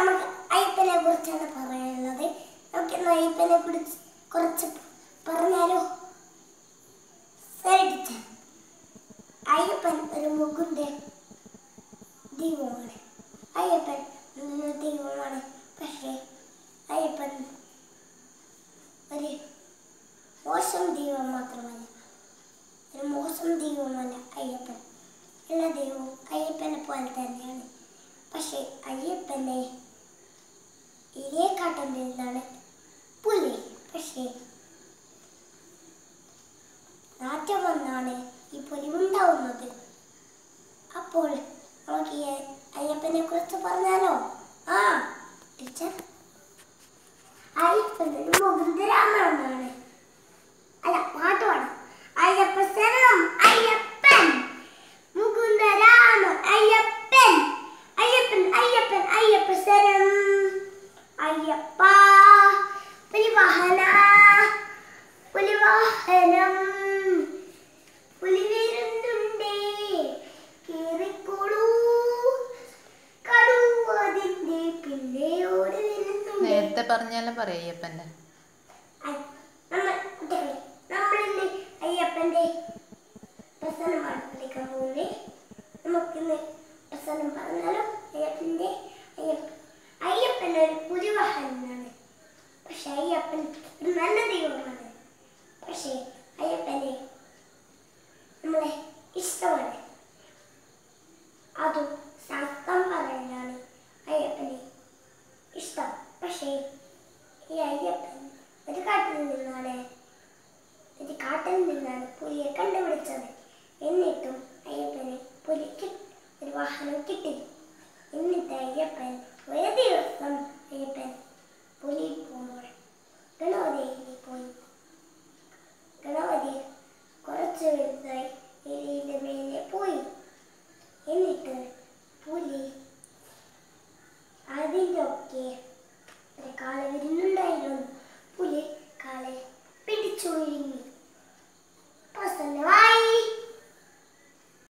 നമുക്ക് അയ്യപ്പനെ കുറിച്ചാണ് പറയാനുള്ളത് നമുക്ക് ഇന്ന് അയ്യപ്പനെ കുറിച്ച് കുറച്ച് പറഞ്ഞാലോ ശരി ടീച്ചർ അയ്യപ്പൻ ഒരു മുകുന്ദ ദൈവമാണ് അയ്യപ്പൻ ഒരു ദൈവമാണ് പക്ഷേ അയ്യപ്പൻ ഒരു മോശം ദൈവം മാത്രമല്ല ഒരു മോശം ദൈവമല്ല അയ്യപ്പൻ എല്ലാ ദൈവവും അയ്യപ്പനെ പോലെ തന്നെയാണ് പക്ഷേ അയ്യപ്പനെ ഇരയെക്കാട്ടം വലുതാണ് പുലി പക്ഷേ നാറ്റം വന്നാണ് ഈ പുലി ഉണ്ടാവുന്നത് അപ്പോൾ നമുക്ക് ഈ അയ്യപ്പനെ കുറിച്ച് പറഞ്ഞാലോ ആ ടീച്ചർ അയ്യപ്പൻ ഒരു മുകുന്ദരാമനാണ് അല്ല പാട്ട് പാടാം അയ്യപ്പ ശരണം അയ്യപ്പൻ മുകുന്ദരാമൻ അയ്യപ്പൻ അയ്യപ്പൻ അയ്യപ്പൻ അയ്യപ്പ ശരണം അയ്യപ്പ പുലിവാഹന പുലിവാഹനം പുലി വരുന്നുണ്ടേ കേറിക്കോളൂ കടുവതിന്റെ പിന്നെയോട് വരുന്നുണ്ടേ നേരത്തെ പറഞ്ഞാലും പറയാം അയ്യപ്പൻ്റെ അയ്- നമ്മൾ കുട്ടികളെ നമ്മളിന്ന് അയ്യപ്പന്റെ പ്രസന്നമാണ് പഠിക്കാൻ പോകുന്നത് നമുക്കിന്ന് പ്രസന്നം പറഞ്ഞാലോ